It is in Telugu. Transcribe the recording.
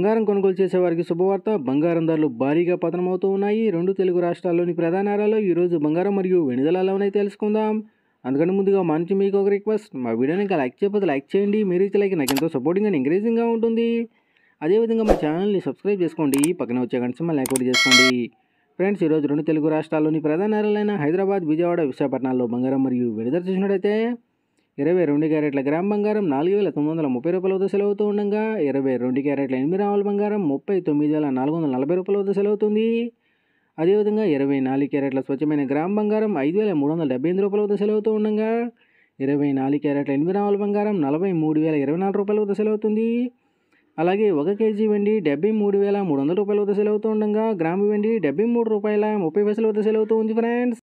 బంగారం కొనుగోలు చేసే వారికి శుభవార్త బంగారం ధరలు భారీగా పతనమవుతూ ఉన్నాయి రెండు తెలుగు రాష్ట్రాల్లోని ప్రధాన నగరాల్లో ఈరోజు బంగారం మరియు వెనుదలలో ఉన్నాయి తెలుసుకుందాం అందుకని ముందుగా మా నుంచి మీకు ఒక రిక్వెస్ట్ మా వీడియోని ఇంకా లైక్ చేయకపోతే లైక్ చేయండి మీరు ఇచ్చే లైక్ నాకు ఎంతో సపోర్టింగ్ అండ్ ఎంకరేజింగ్గా ఉంటుంది అదేవిధంగా మా ఛానల్ని సబ్స్క్రైబ్ చేసుకోండి పక్కన వచ్చే గంట సింబల్ లైక్ కూడా చేసుకోండి ఫ్రెండ్స్ ఈరోజు రెండు తెలుగు రాష్ట్రాల్లోని ప్రధాన నగరాలైన హైదరాబాద్ విజయవాడ విశాఖపట్నాల్లో బంగారం మరియు వెనుదల చూసినట్టయితే ఇరవై రెండు క్యారెట్ల గ్రామ్ బంగారం నాలుగు వేల తొమ్మిది వందల ముప్పై రూపాయల వద్ద సెలవుతూ ఉండగా ఇరవై రెండు క్యారెట్ల ఎనిమిది రావుల బంగారం ముప్పై తొమ్మిది వేల నాలుగు వందల నలభై రూపాయల వద్ద సెలవుతుంది అదేవిధంగా ఇరవై నాలుగు క్యారెట్ల స్వచ్ఛమైన గ్రామ్ బంగారం ఐదు వేల మూడు వందల డెబ్బై ఎనిమిది రూపాయల వద్ద సెలవుతూ ఉండగా ఇరవై నాలుగు క్యారెట్ల ఎనిమిది రావుల బంగారం నలభై మూడు వేల ఇరవై నాలుగు రూపాయల వద్ద సెలవుతుంది అలాగే ఒక కేజీ వెండి డెబ్బై మూడు వేల మూడు వందల రూపాయల వద్ద సెలవుతూ ఉండగా గ్రాము వెండి డెబ్బై మూడు రూపాయల ముప్పై పైసల వద్ద సెలవుతూ ఉంది ఫ్రెండ్స్